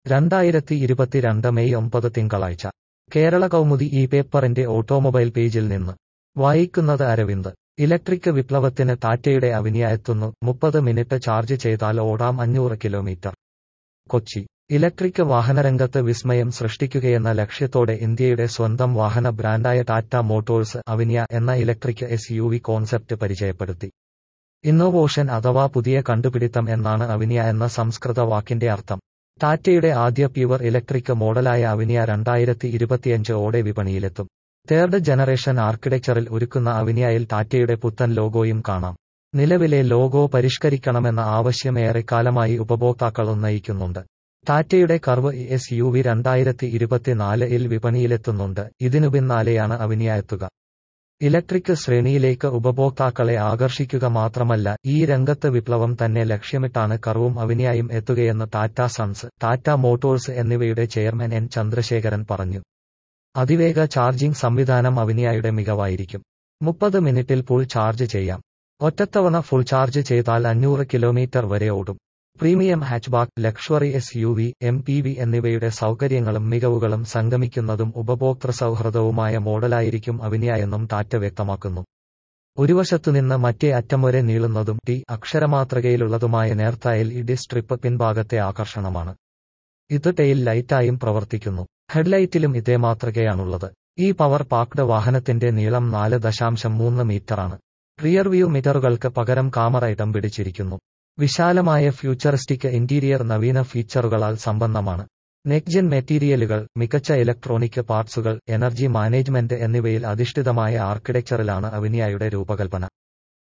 രണ്ടായിരത്തി ഇരുപത്തിരണ്ട് മെയ് ഒമ്പത് തിങ്കളാഴ്ച കേരള കൗമുദി ഈ പേപ്പറിന്റെ ഓട്ടോമൊബൈൽ പേജിൽ നിന്ന് വായിക്കുന്നത് അരവിന്ദ് ഇലക്ട്രിക് വിപ്ലവത്തിന് ടാറ്റയുടെ അവിനിയ എത്തുന്നു മുപ്പത് മിനിറ്റ് ചാർജ് ചെയ്താൽ ഓടാം അഞ്ഞൂറ് കിലോമീറ്റർ കൊച്ചി ഇലക്ട്രിക് വാഹനരംഗത്ത് വിസ്മയം സൃഷ്ടിക്കുകയെന്ന ലക്ഷ്യത്തോടെ ഇന്ത്യയുടെ സ്വന്തം വാഹന ബ്രാൻഡായ ടാറ്റ മോട്ടോഴ്സ് അവിനിയ എന്ന electric S U V concept പരിചയപ്പെടുത്തി ഇന്നോവേഷൻ അഥവാ പുതിയ കണ്ടുപിടിത്തം എന്നാണ് അവിനിയ എന്ന സംസ്കൃത വാക്കിന്റെ അർത്ഥം ടാറ്റയുടെ ആദ്യ പ്യുവർ ഇലക്ട്രിക് മോഡലായ അവിനിയ രണ്ടായിരത്തി ഇരുപത്തിയഞ്ച് ഓടെ വിപണിയിലെത്തും തേർഡ് ജനറേഷൻ ആർക്കിടെക്ചറിൽ ഒരുക്കുന്ന അവിനിയയിൽ ടാറ്റയുടെ പുത്തൻ ലോഗോയും കാണാം നിലവിലെ ലോഗോ പരിഷ്കരിക്കണമെന്ന ആവശ്യം ഏറെക്കാലമായി ഉപഭോക്താക്കൾ ഉന്നയിക്കുന്നുണ്ട് ടാറ്റയുടെ കർവ് എസ് യു വി രണ്ടായിരത്തി ഇരുപത്തിനാലിൽ വിപണിയിലെത്തുന്നുണ്ട് ഇതിനു പിന്നാലെയാണ് അവിനിയ എത്തുക ഇലക്ട്രിക് ശ്രേണിയിലേക്ക് ഉപഭോക്താക്കളെ ആകർഷിക്കുക മാത്രമല്ല ഈ രംഗത്ത് വിപ്ലവം തന്നെ ലക്ഷ്യമിട്ടാണ് കർവും അവിനിയായും എത്തുകയെന്ന് ടാറ്റ സൺസ് ടാറ്റ മോട്ടോഴ്സ് എന്നിവയുടെ ചെയർമാൻ എൻ ചന്ദ്രശേഖരൻ പറഞ്ഞു അതിവേഗ ചാർജിംഗ് സംവിധാനം അവിനിയായുടെ മികവായിരിക്കും മുപ്പത് മിനിറ്റിൽ ഫുൾ ചാർജ് ചെയ്യാം ഒറ്റത്തവണ ഫുൾ ചാർജ് ചെയ്താൽ അഞ്ഞൂറ് കിലോമീറ്റർ വരെ ഓടും premium hatchback luxury S U V M P V എന്നിവയുടെ സൗകര്യങ്ങളും മികവുകളും സംഗമിക്കുന്നതും ഉപഭോക്തൃ സൗഹൃദവുമായ മോഡലായിരിക്കും അവിനിയ എന്നും ടാറ്റ വ്യക്തമാക്കുന്നു ഒരു വശത്തുനിന്ന് മറ്റേ അറ്റം വരെ നീളുന്നതും ടി അക്ഷരമാതൃകയിലുള്ളതുമായ നേർത്ത എൽ ഇ ഡി സ്ട്രിപ്പ് പിൻഭാഗത്തെ ആകർഷണമാണ് ഇത് ടെയിൽ ലൈറ്റായും പ്രവർത്തിക്കുന്നു ഹെഡ്ലൈറ്റിലും ഇതേ മാതൃകയാണുള്ളത് ഈ പവർ പാക്ഡ് വാഹനത്തിന്റെ നീളം നാല് ദശാംശം മൂന്ന് മീറ്ററാണ് റിയർ വ്യൂ മിറ്ററുകൾക്ക് പകരം കാമറ ഇടം പിടിച്ചിരിക്കുന്നു വിശാലമായ ഫ്യൂച്ചറിസ്റ്റിക് ഇന്റീരിയർ നവീന ഫീച്ചറുകളാൽ സമ്പന്നമാണ് നെക്ജൻ മെറ്റീരിയലുകൾ മികച്ച ഇലക്ട്രോണിക് പാർട്സുകൾ എനർജി മാനേജ്മെന്റ് എന്നിവയിൽ അധിഷ്ഠിതമായ ആർക്കിടെക്ചറിലാണ് അവിനിയയുടെ രൂപകൽപ്പന